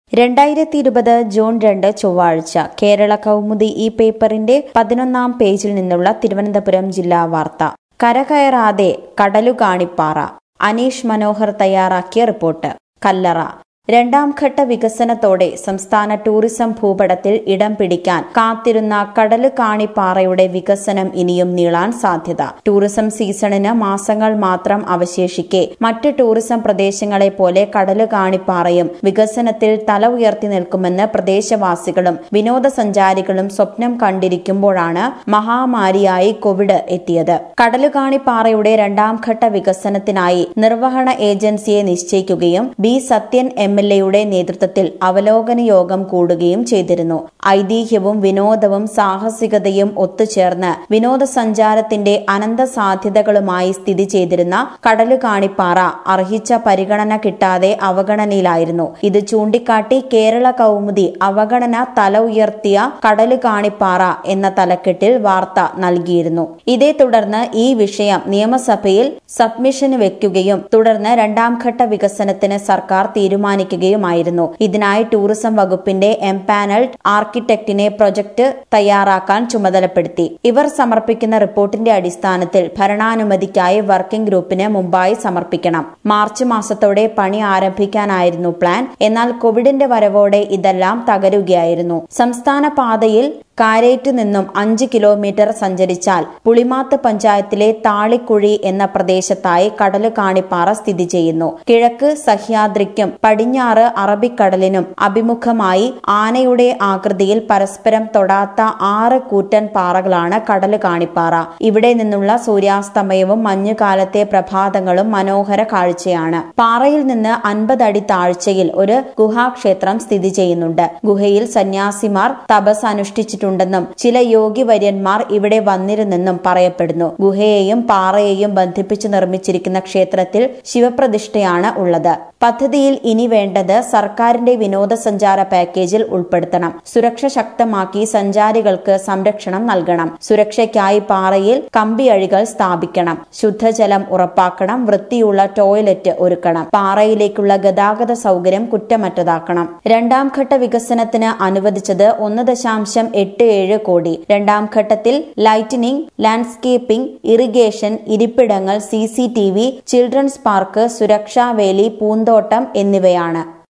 രണ്ടായിരത്തി ഇരുപത് ജൂൺ രണ്ട് ചൊവ്വാഴ്ച കേരള കൗമുദി ഈ പേപ്പറിന്റെ പതിനൊന്നാം പേജിൽ നിന്നുള്ള തിരുവനന്തപുരം ജില്ലാ വാർത്ത കരകയറാതെ കടലുകാണിപ്പാറ അനീഷ് മനോഹർ തയ്യാറാക്കിയ റിപ്പോർട്ട് കല്ലറ രണ്ടാം ഘട്ട വികസനത്തോടെ സംസ്ഥാന ടൂറിസം ഭൂപടത്തിൽ ഇടം പിടിക്കാൻ കാത്തിരുന്ന കടല് കാണിപ്പാറയുടെ വികസനം ഇനിയും നീളാൻ സാധ്യത ടൂറിസം സീസണിന് മാസങ്ങൾ മാത്രം അവശേഷിക്കെ മറ്റ് ടൂറിസം പ്രദേശങ്ങളെ പോലെ കടല് കാണിപ്പാറയും വികസനത്തിൽ തല ഉയർത്തി നിൽക്കുമെന്ന് പ്രദേശവാസികളും വിനോദസഞ്ചാരികളും സ്വപ്നം കണ്ടിരിക്കുമ്പോഴാണ് മഹാമാരിയായി കോവിഡ് എത്തിയത് കടലുകാണിപ്പാറയുടെ രണ്ടാം ഘട്ട വികസനത്തിനായി നിർവഹണ ഏജൻസിയെ നിശ്ചയിക്കുകയും ബി സത്യൻ എം എൽ എയുടെ നേതൃത്വത്തിൽ അവലോകന യോഗം കൂടുകയും ചെയ്തിരുന്നു ഐതിഹ്യവും വിനോദവും സാഹസികതയും ഒത്തുചേർന്ന് വിനോദസഞ്ചാരത്തിന്റെ അനന്ത സാധ്യതകളുമായി സ്ഥിതി ചെയ്തിരുന്ന കടലുകാണിപ്പാറ അർഹിച്ച പരിഗണന കിട്ടാതെ അവഗണനയിലായിരുന്നു ഇത് ചൂണ്ടിക്കാട്ടി കേരള കൗമുദി അവഗണന തല ഉയർത്തിയ കടലുകാണിപ്പാറ എന്ന തലക്കെട്ടിൽ വാർത്ത നൽകിയിരുന്നു ഇതേ തുടർന്ന് ഈ വിഷയം നിയമസഭയിൽ സബ്മിഷന് വെക്കുകയും തുടർന്ന് രണ്ടാം ഘട്ട വികസനത്തിന് സർക്കാർ തീരുമാനിക്കും തീരുമാനിക്കുകയുമായിരുന്നു ഇതിനായി ടൂറിസം വകുപ്പിന്റെ എംപാനൽഡ് ആർക്കിടെക്ടിനെ പ്രൊജക്ട് തയ്യാറാക്കാൻ ചുമതലപ്പെടുത്തി ഇവർ സമർപ്പിക്കുന്ന റിപ്പോർട്ടിന്റെ അടിസ്ഥാനത്തിൽ ഭരണാനുമതിക്കായി വർക്കിംഗ് ഗ്രൂപ്പിന് മുമ്പായി സമർപ്പിക്കണം മാർച്ച് മാസത്തോടെ പണി ആരംഭിക്കാനായിരുന്നു പ്ലാൻ എന്നാൽ കോവിഡിന്റെ വരവോടെ ഇതെല്ലാം തകരുകയായിരുന്നു സംസ്ഥാന പാതയിൽ കാരേറ്റ് നിന്നും അഞ്ച് കിലോമീറ്റർ സഞ്ചരിച്ചാൽ പുളിമാത്ത് പഞ്ചായത്തിലെ താളിക്കുഴി എന്ന പ്രദേശത്തായി കടല് കാണിപ്പാറ സ്ഥിതി ചെയ്യുന്നു കിഴക്ക് സഹ്യാദ്രിക്കും പടിഞ്ഞാറ് അറബിക്കടലിനും അഭിമുഖമായി ആനയുടെ ആകൃതിയിൽ പരസ്പരം തൊടാത്ത ആറ് കൂറ്റൻ പാറകളാണ് കടല് കാണിപ്പാറ ഇവിടെ നിന്നുള്ള സൂര്യാസ്തമയവും മഞ്ഞുകാലത്തെ പ്രഭാതങ്ങളും മനോഹര കാഴ്ചയാണ് പാറയിൽ നിന്ന് അൻപത് അടി താഴ്ചയിൽ ഒരു ഗുഹാക്ഷേത്രം സ്ഥിതി ചെയ്യുന്നുണ്ട് ഗുഹയിൽ സന്യാസിമാർ തപസ് അനുഷ്ഠിച്ചിട്ടുണ്ട് ഉണ്ടെന്നും ചില യോഗിവര്യന്മാർ ഇവിടെ വന്നിരുന്നെന്നും പറയപ്പെടുന്നു ഗുഹയെയും പാറയെയും ബന്ധിപ്പിച്ച് നിർമ്മിച്ചിരിക്കുന്ന ക്ഷേത്രത്തിൽ ശിവപ്രതിഷ്ഠയാണ് ഉള്ളത് പദ്ധതിയിൽ ഇനി വേണ്ടത് സർക്കാരിന്റെ വിനോദസഞ്ചാര പാക്കേജിൽ ഉൾപ്പെടുത്തണം സുരക്ഷ ശക്തമാക്കി സഞ്ചാരികൾക്ക് സംരക്ഷണം നൽകണം സുരക്ഷയ്ക്കായി പാറയിൽ കമ്പിയഴികൾ സ്ഥാപിക്കണം ശുദ്ധജലം ഉറപ്പാക്കണം വൃത്തിയുള്ള ടോയ്ലറ്റ് ഒരുക്കണം പാറയിലേക്കുള്ള ഗതാഗത സൗകര്യം കുറ്റമറ്റതാക്കണം രണ്ടാം ഘട്ട വികസനത്തിന് അനുവദിച്ചത് ഒന്ന് ദശാംശം എട്ട് ഏഴ് കോടി രണ്ടാം ഘട്ടത്തിൽ ലൈറ്റനിംഗ് ലാൻഡ്സ്കേപ്പിംഗ് ഇറിഗേഷൻ ഇരിപ്പിടങ്ങൾ C C T V children's park സുരക്ഷാ വേലി പൂന്തോട്ടം എന്നിവയാണ്